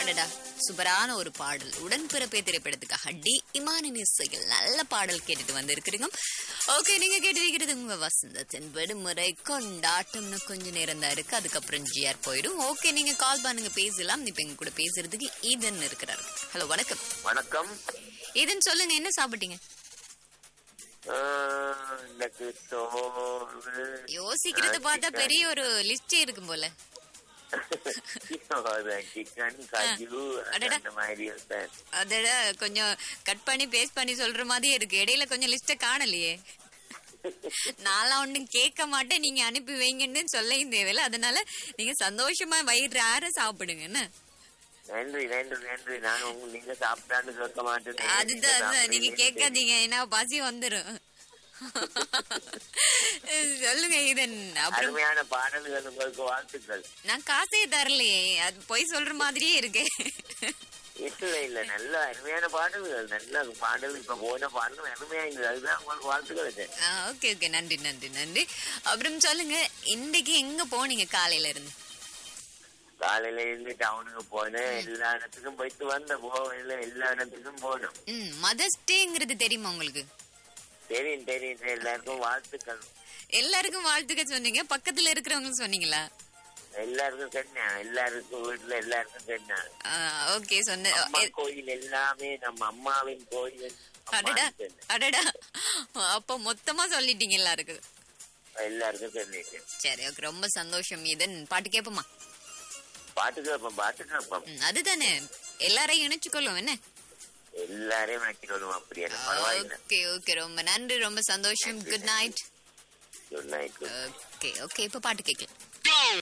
அடடா சூப்பரான ஒரு பாடல் உடன்பிறப்பே திரைப்படத்துக்காக டி இமானின் இசையில் நல்ல பாடல் கேட்டுட்டு வந்திருக்கிறீங்க ஓகே நீங்க கேட்டிருக்கிறது உங்க வசந்தத்தின் விடுமுறை கொண்டாட்டம்னு கொஞ்ச நேரம் தான் இருக்கு அதுக்கப்புறம் ஜிஆர் போயிடும் ஓகே நீங்க கால் பண்ணுங்க பேசலாம் இப்ப எங்க கூட பேசுறதுக்கு ஈதன் இருக்கிறாரு ஹலோ வணக்கம் வணக்கம் ஈதன் சொல்லுங்க என்ன சாப்பிட்டீங்க ஆஹ், எனக்கு சோறு யோசிக்கிறத பார்த்தா பெரிய ஒரு லிஸ்டே இருக்கும் போல சிக்கன் கஜு அடடா. அந்த மாதிரி இருப்பேன் அதோட கொஞ்சம் கட் பண்ணி பேஸ்ட் பண்ணி சொல்ற மாதிரியே இருக்கு இடையில கொஞ்சம் லிஸ்ட காணலையே நான்லாம் ஒண்ணும் கேட்க மாட்டேன் நீங்க அனுப்பி வைங்கன்னு சொல்லவும் தேவையில்ல அதனால நீங்க சந்தோஷமா வயிறார சாப்பிடுங்க என்ன நன்றி நன்றி நன்றி நான் உங்க நீங்க சாப்பிட்டான்னு சொல்ல மாட்டேன் அதுதான் அதுதான். நீங்க கேட்காதீங்க ஏன்னா பசி வந்துரும் சொல்லுங்க இதன் அப்புறம் அருமையான பாடல்கள் உங்களுக்கு வாழ்த்துக்கள் நான் காசே தரலையே அது பொய் சொல்ற மாதிரியே இருக்கு இல்ல இல்ல நல்ல அருமையான பாடல்கள் நல்ல பாடல் இப்ப போன பாடல் அருமையா இருந்தது அதுதான் உங்களுக்கு வாழ்த்துக்கள் வச்சேன் ஓகே ஓகே நன்றி நன்றி நன்றி அப்புறம் சொல்லுங்க இன்னைக்கு எங்க போனீங்க காலையில இருந்து காலையில இருந்து டவுனுக்கு போனேன் எல்லா இடத்துக்கும் போயிட்டு வந்த போகல எல்லா இடத்துக்கும் போனோம் ம் மதர்ஸ் டேங்கிறது தெரியுமா உங்களுக்கு தெரியும் தெரியும் எல்லாருக்கும் வாழ்த்துக்கள் எல்லாருக்கும் வாழ்த்துக்க சொன்னீங்க பக்கத்துல இருக்கிறவங்களுக்கு சொன்னீங்களா எல்லாருக்கும் சொன்னேன் எல்லாருக்கும் வீட்டுல எல்லாருக்கும் சொன்னேன் ஓகே சொன்ன அம்மா கோயில் எல்லாமே நம்ம அம்மாவின் கோயில் அடடா அம்மான்னு சொன்னேன். அடடா அப்ப மொத்தமா சொல்லிட்டீங்க எல்லாருக்கும் எல்லாருக்கும் சொல்லிட்டேன் சரி ஓகே ரொம்ப சந்தோஷம் இதன் பாட்டு கேப்போமா பாட்டு கேட்போம் பாட்டு கேட்போம் ம், அதுதானே எல்லாரையும் இணைச்சுக்கொள்ளும் என்ன எல்லாரையும் வச்சுக்கணும் அப்படி எனக்கு பரவாயில்ல ஓகே ஓகே ரொம்ப நன்றி ரொம்ப சந்தோஷம் good night good night okay okay இப்ப பாட்டு கேட்கலாம்